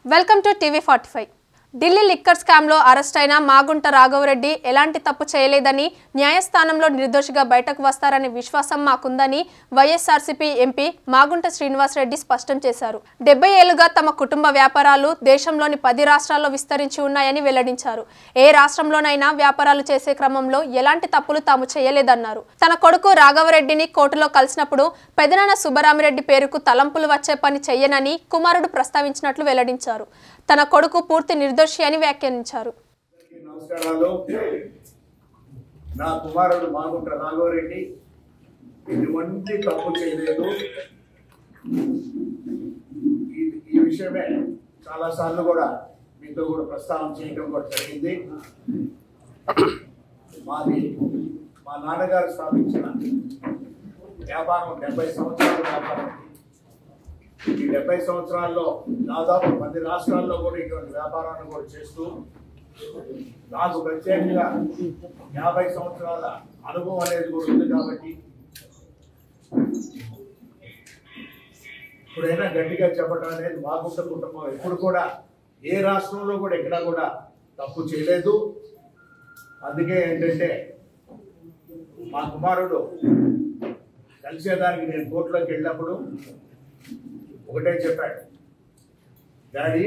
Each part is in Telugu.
Welcome to TV forty five Delhi liquor స్కామ్లో అరెస్ట్ అయిన మాగుంట రాఘవరెడ్డి ఎలాంటి తప్పు చేయలేదని న్యాయస్థానంలో నిర్దోషిగా బయటకు వస్తారనే విశ్వాసం మాకుందని వైఎస్ఆర్సీపీ ఎంపీ మాగుంట శ్రీనివాసరెడ్డి స్పష్టం చేశారు డెబ్బై ఏళ్లుగా తమ కుటుంబ వ్యాపారాలు దేశంలోని పది రాష్ట్రాల్లో విస్తరించి ఉన్నాయని వెల్లడించారు ఏ రాష్ట్రంలోనైనా వ్యాపారాలు చేసే క్రమంలో ఎలాంటి తప్పులు తాము చేయలేదన్నారు తన కొడుకు రాఘవరెడ్డిని కోర్టులో కలిసినప్పుడు పెదనాన్న సుబ్బరామిరెడ్డి పేరుకు తలంపులు వచ్చే పని చెయ్యనని కుమారుడు ప్రస్తావించినట్లు వెల్లడించారు తన కొడుకు పూర్తి నిర్దోషి అని వ్యాఖ్యానించారు అందరికీ నమస్కారాలు నా కుమారుడు మాగుంట రాఘవరెడ్డి ఎటువంటి తప్పు చేయలేదు ఈ ఈ విషయమే చాలాసార్లు కూడా మీతో కూడా ప్రస్తావన చేయడం కూడా జరిగింది మాది మా నాన్నగారు స్థాపించిన వ్యాపారం డెబ్బై సంవత్సరాల వ్యాపారం ఈ డెబ్బై సంవత్సరాల్లో దాదాపు పది రాష్ట్రాల్లో కూడా ఇటువంటి వ్యాపారాన్ని కూడా చేస్తూ నాకు ప్రత్యేకంగా యాభై సంవత్సరాల అనుభవం అనేది కూడా ఉంది కాబట్టి ఇప్పుడైనా గట్టిగా చెప్పడం అనేది మాగుంట కుటుంబం ఎప్పుడు కూడా ఏ రాష్ట్రంలో కూడా ఎక్కడా కూడా తప్పు చేయలేదు అందుకే ఏంటంటే మా కుమారుడు కలిసేదానికి నేను కోర్టులోకి వెళ్ళినప్పుడు ఒకటే చెప్పాడు డాడీ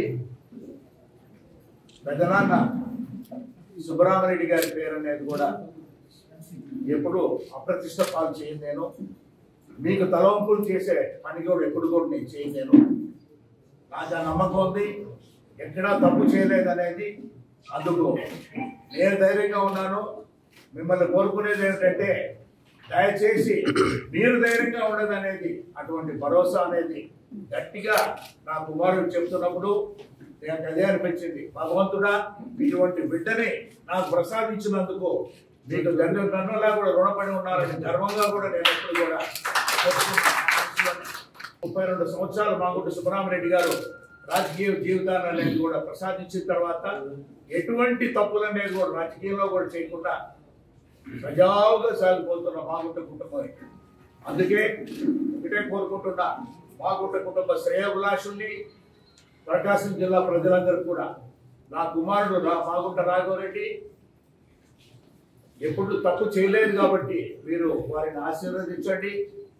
పెద్దనాన్న సుబ్బరామరెడ్డి గారి పేరు అనేది కూడా ఎప్పుడు అప్రతిష్ట పాలు చేయను నేను మీకు తలవంపులు చేసే పని కూడా ఎప్పుడు కూడా నేను చేయను నేను నాకు ఆ నమ్మకం ఉంది ఎక్కడా తప్పు చేయలేదు అనేది అందుకు నేను ధైర్యంగా ఉన్నాను మిమ్మల్ని కోరుకునేది ఏంటంటే దయచేసి మీరు ధైర్యంగా ఉండదు అనేది అటువంటి భరోసా అనేది గట్టిగా నా కుమారుడు చెప్తున్నప్పుడు నాకు అదే అనిపించింది భగవంతుడా ఇటువంటి బిడ్డని నాకు ప్రసాదించినందుకు మీకు దండ దండలా కూడా రుణపడి ఉన్నారని గర్వంగా కూడా నేను ఎప్పుడు కూడా చెప్తున్నాను. ముప్పై రెండు సంవత్సరాలు మాగుంట సుబ్బరామరెడ్డి గారు రాజకీయ జీవితాన్ని అనేది కూడా ప్రసాదించిన తర్వాత ఎటువంటి తప్పులు అనేది కూడా రాజకీయంలో కూడా చేయకుండా సజావుగా సాగిపోతున్న మాగుంట కుటుంబం అందుకే ఒకటే కోరుకుంటున్నా మాగుంట కుటుంబ శ్రేయోభిలాషుల్ని ప్రకాశం జిల్లా ప్రజలందరూ కూడా నా కుమారుడు నా మాగుంట రాఘవరెడ్డి ఎప్పుడు తప్పు చేయలేదు కాబట్టి మీరు వారిని ఆశీర్వదించండి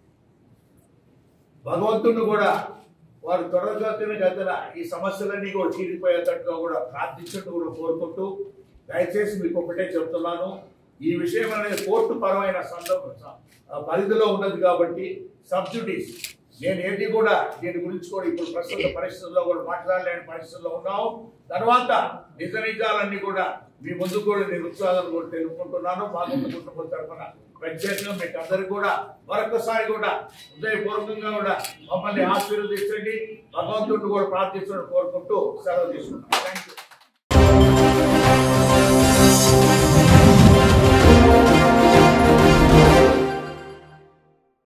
భగవంతుడిని కూడా వారు త్వరగతిన గతిన ఈ సమస్యలన్నీ కూడా తీరిపోయేటట్టుగా కూడా ప్రార్థించట్టు కూడా కోరుకుంటూ దయచేసి మీకు ఒకటే చెప్తున్నాను ఈ విషయం అనేది కోర్టు పరమైన సందర్భ పరిధిలో ఉన్నది కాబట్టి సబ్సిడీస్ నేను ఏంటి కూడా దీని గురించి కూడా ఇప్పుడు ప్రస్తుత పరిస్థితుల్లో కూడా మాట్లాడలేని పరిస్థితుల్లో ఉన్నాం తర్వాత నిజ నిజాలన్నీ కూడా మీ ముందు కూడా నేను ఉత్సాహాలను కూడా తెలుపుకుంటున్నాను మా ముందు కుటుంబం తరఫున ప్రత్యేకంగా మీకు అందరికి కూడా మరొకసారి కూడా హృదయపూర్వకంగా కూడా మమ్మల్ని ఆశీర్వదించండి భగవంతుడిని కూడా ప్రార్థించడం కోరుకుంటూ సెలవు తీసుకుంటాం థ్యాంక్ యూ